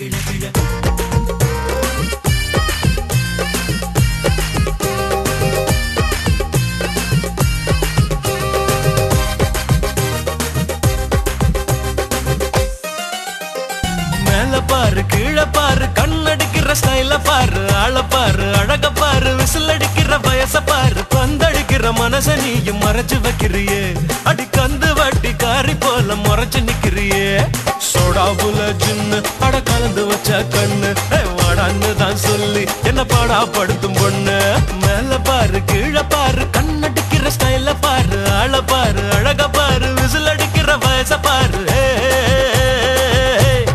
கிள கிள மேல பாரு கீழே பாரு கண்ணடிக்கிற ஸ்டைல பாரு ஆள பாரு அழக பாரு விசில் அடிக்கிற வயச பாரு பந்தடிக்கிற மனச நீயும் மறைச்சு வைக்கிறியே அடி கந்து வட்டி காரி போல முறைச்சு நிக்கிறியே சோடாபுல ஜின்னு அட கலந்து வச்ச கண்ணு ஏய், வாடான்னு தான் சொல்லி என்ன பாடா படுத்தும் பொண்ணு மேல பாரு கீழே பாரு கண்ணடிக்கிற ஸ்டைல பாரு ஆள பாரு அழக பாரு விசில் அடிக்கிற வயச பாரு ஏய், ஏய், ஏய், ஏய்.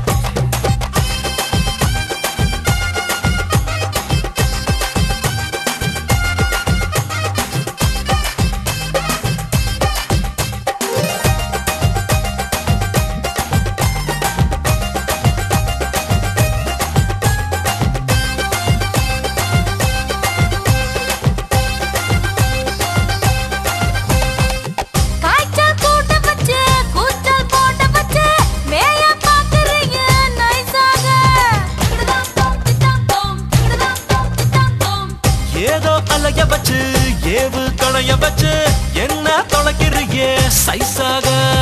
காய்ச்சல் கூட்ட வச்சு கூச்சல் போட்ட வச்சு மேய பாக்குறீங்க நைஸாக இடுதான் தோம் திட்டாம் தோம் இடுதான் தோம் திட்டாம் தோம் ஏதோ அலைய வச்சு ஏவு கணைய வச்சு என்ன தொலைக்கிறியே சைஸாக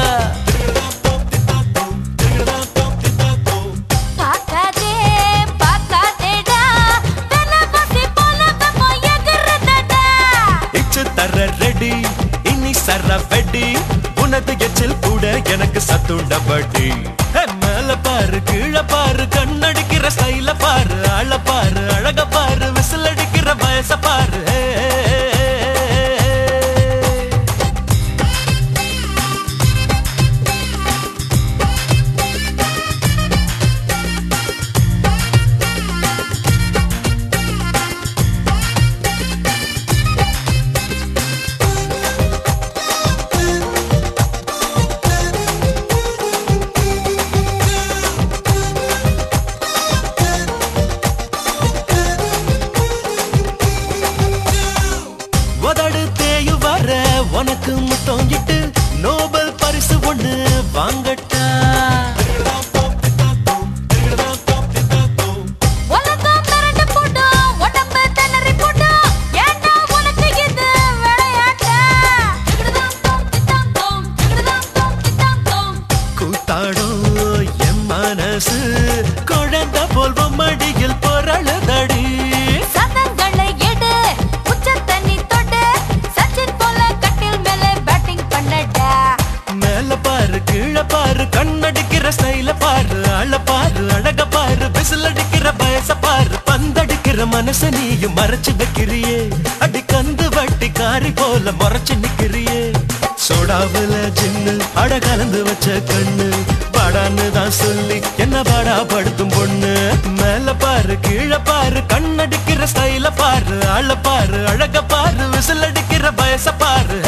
பார்க்காதே பார்க்காதேடா வெனவசி போல வெப்போ எகுறுதடா இச்சு தர ரெடி இனி சர வெடி உனது எச்சில் கூட எனக்கு சத்துண்ட படி மேல பாரு கீழே பாரு கண்ணடிக்கிற ஸ்டைல பாரு அழ பாரு அழக பாரு விசில் அடிக்கிற வயச பாரு ஏய், ஏய், ஏய், ஏய், ஏய். உதடு தேயு வர உனக்கு முத்தம் இட்டு நோபல் பரிசு ஒண்ணு வாங்கட்டா உலகம் மிரண்டு போடும் உடம்பு திணறி போடும் ஏண்டா உனக்கு இது விளையாட்டா இடுதான் தோம் திட்டாம் தோம் இடுதான் தோம் திட்டாம் தோம் கூத்தாடும் என் மனசு குழந்த போல் மடியில் பொருளுதடி சதங்களை எடு உச்ச தண்ணி தொடு சச்சின் போல கட்டில் மேலே பேட்டிங் பண்ணடா மேல பாரு கீழே பாரு கண்ணடிக்கிற ஸ்டைல பாரு அழ பாரு அழக பாரு விசில் அடிக்கிற வயச பாரு பந்தடிக்கிற மனச நீயும் மறைச்சு வைக்கிறியே அடி கந்து வட்டி காரி போல முறைச்சு நிக்கிறியே சோடாவுல ஜின்னு அட கலந்து வச்ச கண்ணு பாடான்னு தான் சொல்லி என்ன பாடா படுத்தும் பொண்ணு மேல பாரு கீழே பாரு கண்ணடிக்கிற ஸ்டைல பாரு அழ பாரு அழக பாரு விசில் அடிக்கிற வயச பாரு